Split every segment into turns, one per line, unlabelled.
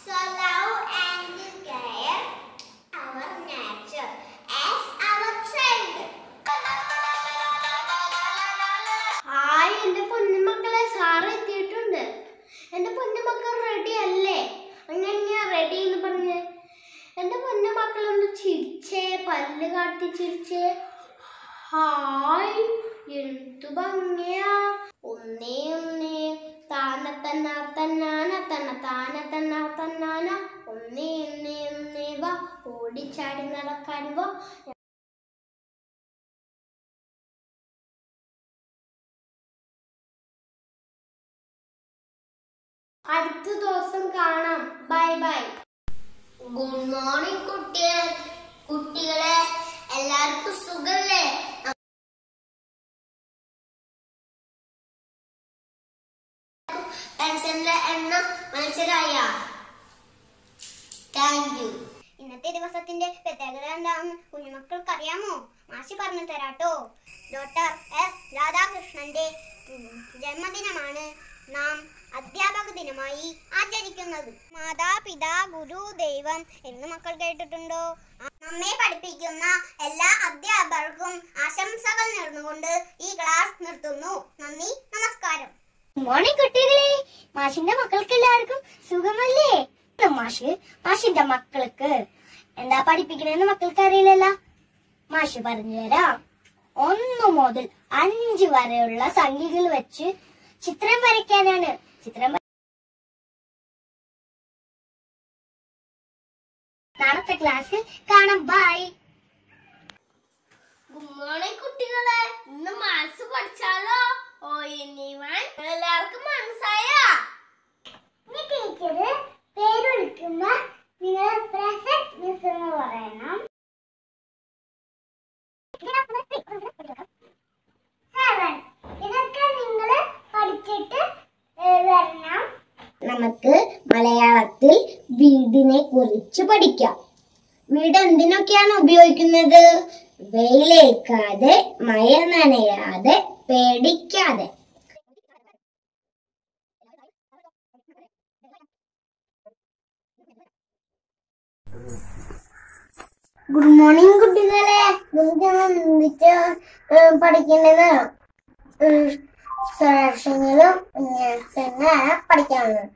So love and care our nature as our child. Hi എൻ്റെ പൊന്നുമക്കളെ sir എത്തിയിട്ടുണ്ട് എൻ്റെ പൊന്നുമക്കൾ റെഡി അല്ലേ അങ്ങനെ റെഡി എന്ന് പറഞ്ഞ് എൻ്റെ പൊന്നുമക്കളൊന്ന് ചിരിച്ചേ പല്ല് കാട്ടി ചിരിച്ചേ ഹായ് എന്തു ഭംഗിയാ ഒന്നേ ഒന്നേ താന തന്ന തന്നാന തന്ന താന തന്ന തന്നാന ഒന്നേ ഒന്നേ ഒന്നേ വാ ഓടിച്ചാടി നടക്കാൻ വാ അടുത്ത ദിവസം കാണാം ബൈ ബൈ ഗുഡ് മോർണിംഗ് കുട്ടികൾ കുട്ടികളെ എല്ലാവർക്കും സുഖല്ലേ പെൻഷന്റെ എണ്ണം മത്സരായ താങ്ക് യു ഇന്നത്തെ ദിവസത്തിന്റെ പ്രത്യേകത എന്താണെന്ന് കുഞ്ഞുമക്കൾക്ക് അറിയാമോ മാഷി പറഞ്ഞു തരാട്ടോ ഡോക്ടർ എസ് രാധാകൃഷ്ണന്റെ ഉം, ജന്മദിനമാണ് നാം അധ്യാപക ദിനമായി ആചരിക്കുന്നത് മാതാപിതാ ഗുരു ദൈവം എന്ന് മക്കൾ കേട്ടിട്ടുണ്ടോ ആ, നമ്മെ പഠിപ്പിക്കുന്ന എല്ലാ അധ്യാപകർക്കും ആശംസകൾ നേർന്നുകൊണ്ട് ഈ ക്ലാസ് നിർത്തുന്നു നന്ദി നമസ്കാരം
മോർണിംഗ് കുട്ടികളെ മാഷിന്റെ മക്കൾക്ക് എല്ലാവർക്കും സുഖമല്ലേ ഇത് മാഷ് മാഷിന്റെ മക്കൾക്ക് എന്താ പഠിപ്പിക്കണെന്ന് മക്കൾക്ക് അറിയില്ലല്ല മാഷ് പറഞ്ഞു തരാം ഒന്ന് മുതൽ അഞ്ച് വരെയുള്ള സംഖ്യകൾ വെച്ച് ചിത്രം വരയ്ക്കാനാണ് ചിത്രം വര- നാളത്തെ ക്ലാസ്സിൽ കാണാം ബൈ
ഗുഡ് മോർണിംഗ് കുട്ടികളെ ഇന്ന് മാത്സ് പഠിച്ചാലോ ഓ ഇനിവൻ എല്ലാവർക്കും മനസ്സായാ
ടീച്ചർ പേര് വിളിക്കുമ്പോ നിങ്ങൾ പ്രസക്ട് മിസ് എന്ന് പറയണം Seven. ഇതൊക്കെ നിങ്ങൾ പഠിച്ചിട്ട് ഏ, വരണം
നമുക്ക് മലയാളത്തിൽ വീടിനെ കുറിച്ച് പഠിക്കാം വീട് എന്തിനൊക്കെയാണ് ഉപയോഗിക്കുന്നത് വെയിലേൽക്കാതെ മഴ നനയാതെ പേടിക്കാതെ ഗുഡ് മോർണിംഗ് കുട്ടികളെ നമുക്ക് ഒന്നിച്ച് പഠിക്കേണ്ടത് സ്വരാക്ഷരങ്ങളും തന്നെ പഠിക്കാവുന്നത്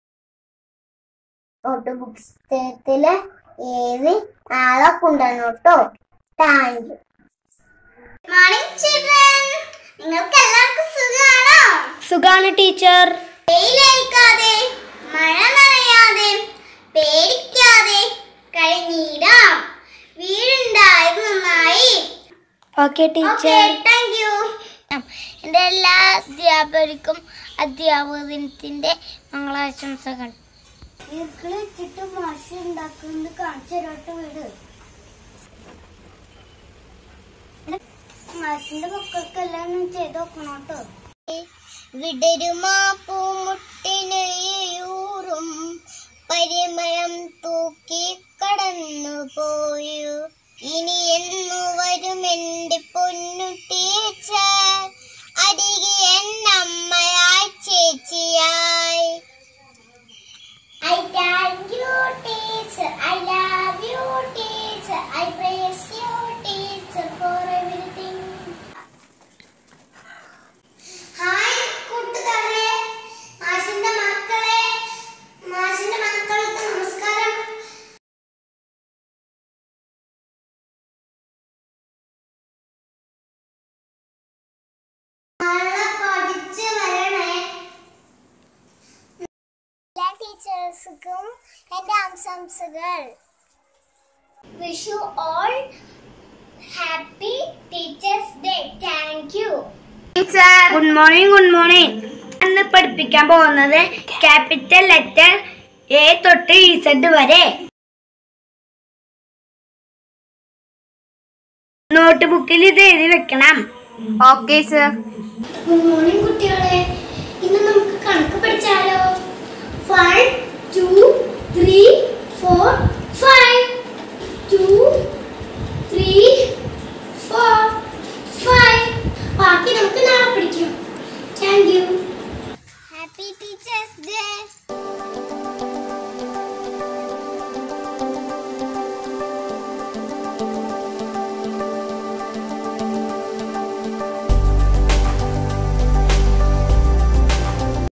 നോട്ട് പുസ്തകത്തില് ഏത് നാളെ കൊണ്ടുവന്നു കേട്ടോ താങ്ക് യു മോർണിംഗ് ചിൽഡ്രൻ നിങ്ങൾക്ക് എല്ലാവർക്കും സുഖമാണോ
സുഖാണ് ടീച്ചർ
വെയിലേൽക്കാതെ മഴ നനയാതെ പേടിക്കാതെ കഴിഞ്ഞിടാം വീടുണ്ടായത് നന്നായി
ഓക്കെ
ഓക്കെ താങ്ക് യു എൻ്റെ എല്ലാ അധ്യാപകർക്കും അധ്യാപക ദിനത്തിന്റെ മംഗളാശംസകൾ
വീട്ടിൽ വെച്ചിട്ട് മാഷ് ഉണ്ടാക്കുന്നത് കാണിച്ചു തരാട്ട് വീട് മാഷിന്റെ മക്കൾക്കെല്ലാം ഒന്ന് ചെയ്ത് നോക്കണം കേട്ടോ
വിടരുമാ പൂമുട്ടിനയൂറും പരിമളം തൂക്കി കടന്നു പോയു ഇനി എന്നു വരും എന്റെ പൊന്നു ടീച്ചർ അരികെ എന്നമ്മയായി ചേച്ചിയായി I thank you, teacher. I love you, teacher. I praise you, teacher, for everything. Hi കൂട്ടുകാരെ മാഷിന്റെ മക്കളെ മാഷിന്റെ മക്കൾക്ക് നമസ്കാരം നാളെ പഠിച്ച് വരണേ എല്ലാ ടീച്ചേഴ്സുക്കും എൻ്റെ ആശംസകൾ wish you all happy teachers day thank you
good morning good morning ഇന്ന് പഠിപ്പിക്കാൻ പോകുന്നത് ക്യാപിറ്റൽ ലെറ്റർ എ തൊട്ട് ഇസഡ് വരെ നോട്ട് ബുക്കിൽ ഇത് എഴുതി വെക്കണം ഓക്കെ സർ
ഗുഡ് മോർണിംഗ് കുട്ടികളെ ഇന്ന് നമുക്ക് കണക്ക് പഠിച്ചാലോ five two three four five two three four five ബാക്കി നമുക്ക് നാളെ പഠിക്കാം താങ്ക് യു